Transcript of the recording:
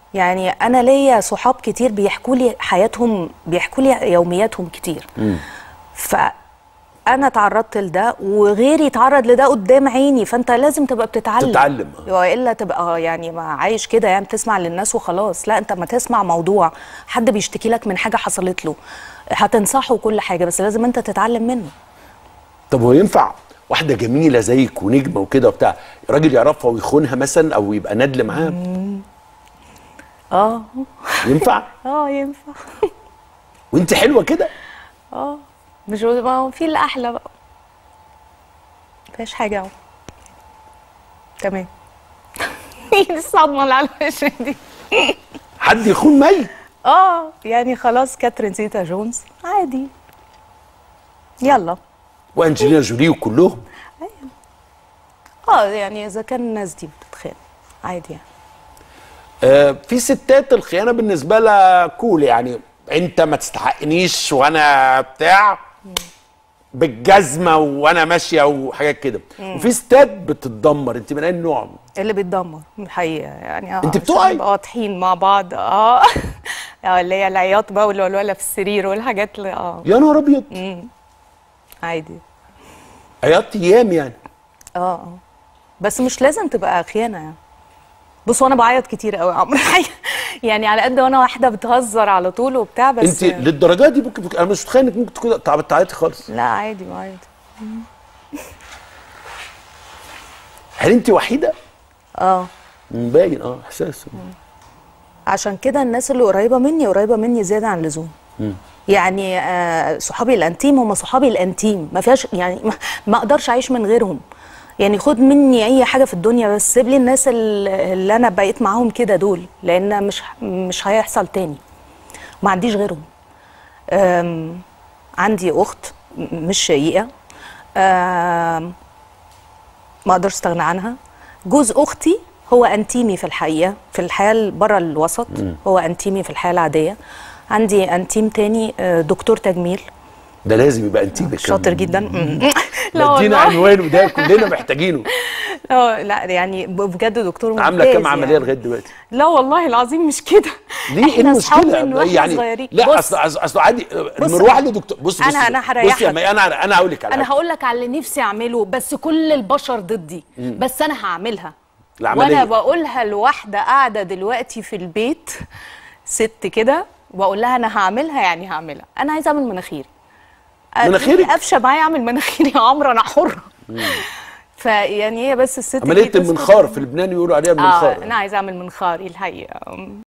يعني انا ليا صحاب كتير بيحكوا لي حياتهم بيحكوا لي يومياتهم كتير فانا تعرضت لده وغيري اتعرض لده قدام عيني فانت لازم تبقى بتتعلم تتعلم. والا تبقى يعني ما عايش كده يعني تسمع للناس وخلاص لا انت ما تسمع موضوع حد بيشتكي لك من حاجه حصلت له هتنصحه كل حاجه بس لازم انت تتعلم منه طب هو ينفع واحده جميله زيك ونجمه وكده وبتاع راجل يعرفها ويخونها مثلا او يبقى ندل معاها اه ينفع اه ينفع وانت حلوه كده اه مش ما هو في الاحلى بقى مفيش حاجه اهو تمام ايه الصدمه اللي على الوش دي حد يخون مي اه يعني خلاص كاترين زيتا جونز عادي يلا وانجلينا جولي وكلهم اه يعني اذا كان الناس دي بتتخانق عادي يعني آه في ستات الخيانه بالنسبه لها كول يعني انت ما تستحقنيش وانا بتاع بالجزمه وانا ماشيه وحاجات كده وفي ستات بتتدمر انت من اي نوع اللي بيتدمر الحقيقه يعني اه انت عشان بتقعي؟ نبقى واضحين مع بعض اه اه اللي هي العياط بقى والولوله في السرير والحاجات اللي اه يا نهار ابيض عادي عياط ايام يعني اه اه بس مش لازم تبقى خيانه يعني بص وانا بعيط كتير قوي يا عمرو الحقيقة. يعني على قد وانا واحده بتهزر على طول وبتاع بس انت للدرجه دي ممكن انا مش متخيل انك ممكن تكون تعب- تعيطي خالص لا عادي عادي هل انت وحيده؟ اه باين اه احساس عشان كده الناس اللي قريبه مني قريبه مني زياده عن اللزوم يعني آه صحابي الانتيم هم صحابي الانتيم ما فيهاش يعني ما, ما اقدرش اعيش من غيرهم يعني خد مني اي حاجه في الدنيا بس سيب لي الناس ال- اللي انا بقيت معاهم كده دول لان مش مش هيحصل تاني ما عنديش غيرهم آم، عندي اخت م- مش شقيقه آم، ما اقدرش استغنى عنها جوز اختي هو انتيمي في الحقيقه في الحياه بره الوسط هو انتيمي في الحياه العاديه عندي انتيم تاني آه، دكتور تجميل ده لازم يبقى انتيمك شاطر جدا مم. ادينا لا والله عنوان وده كلنا محتاجينه اه لا يعني ب- بجد دكتور ممتاز عامله كام عمليه يعني. لغايه دلوقتي؟ لا والله العظيم مش كده ليه ايه احنا أصحاب من المشكله؟ واحنا يعني صغيرين لا بص، اصل اصل أصل عادي المروح لدكتور بص بص أنا- أنا هريحك. بص يا مي انا انا هقول لك على انا حاجة. هقول لك على اللي نفسي اعمله بس كل البشر ضدي بس انا هعملها العملية. وانا بقولها لواحده قاعده دلوقتي في البيت ست كده واقول لها انا هعملها يعني هعملها انا عايزه اعمل مناخيري مناخيرك؟ قفشه معايا اعمل مناخيري يا عمرو انا حره فيعني هي بس الست دي عمليه تسكت. المنخار في لبنان يقولوا عليها اه المنخار انا عايزه اعمل منخاري الحقيقه